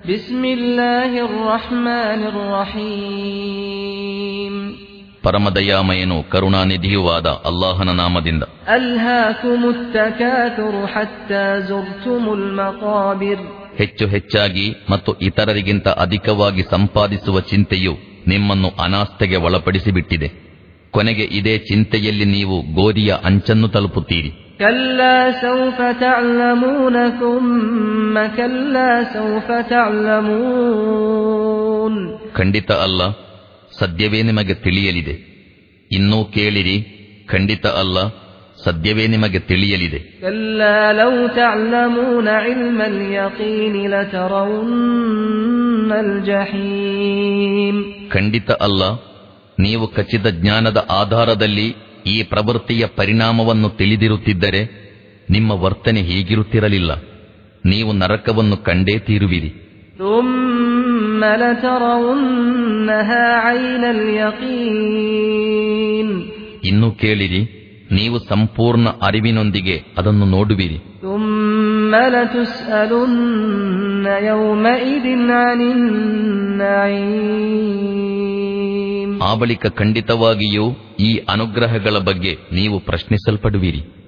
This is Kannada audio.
بسم الله الرحمن الرحيم ಪರಮದಯಾಮಯನು ಕರುಣಾನಿಧಿಯೂ ಆದ ಅಲ್ಲಾಹನ ನಾಮದಿಂದ ألهاكم التكاثر حتى زرتم المقابر ಹೆಚ್ಚು ಹೆಚ್ಚಾಗಿ ಮತ್ತು ಇತರರಿಗಿಂತ ಅಧಿಕವಾಗಿ ಸಂಪಾದಿಸುವ ಚಿಂತೆಯು ನಿಮ್ಮನ್ನು ಅನಾಸ್ಥೆಗೆ ಒಳಪಡಿಸಿಬಿಟ್ಟಿದೆ ಕೊನೆಗೆ ಇದೇ ಚಿಂತೆಯಲ್ಲಿ ನೀವು ಗೋಧಿಯ ಅಂಚನ್ನು ತಲುಪುತ್ತೀರಿ كلا سوف تعلمون ثم كلا سوف تعلمون ಖಂಡಿತ ಅಲ್ಲ ಸದ್ಯವೇ ನಿಮಗೆ ತಿಳಿಯಲಿದೆ ಇನ್ನೂ ಕೇಳಿರಿ ಖಂಡಿತ ಅಲ್ಲ ಸದ್ಯವೇ ನಿಮಗೆ ತಿಳಿಯಲಿದೆ كلا لو تعلمون علم اليقين لترون الجحيم ಖಂಡಿತ ಅಲ್ಲ ನೀವು ಖಚಿತ ಜ್ಞಾನದ ಆಧಾರದಲ್ಲಿ ಈ ಪ್ರವೃತ್ತಿಯ ಪರಿಣಾಮವನ್ನು ತಿಳಿದಿರುತ್ತಿದ್ದರೆ ನಿಮ್ಮ ವರ್ತನೆ ಹೀಗಿರುತ್ತಿರಲಿಲ್ಲ ನೀವು ನರಕವನ್ನು ಕಂಡೇ ತೀರುವಿರಿ ثم لترونها عين اليقين ಇನ್ನು ಕೇಳಿರಿ ನೀವು ಸಂಪೂರ್ಣ ಅರಿವಿನೊಂದಿಗೆ ಅದನ್ನು ನೋಡುವಿರಿ ثم لتسألن يومئذ عن النعيم ಆ ಬಳಿಕ ಖಂಡಿತವಾಗಿಯೂ ಈ ಅನುಗ್ರಹಗಳ ಬಗ್ಗೆ ನೀವು ಪ್ರಶ್ನಿಸಲ್ಪಡುವಿರಿ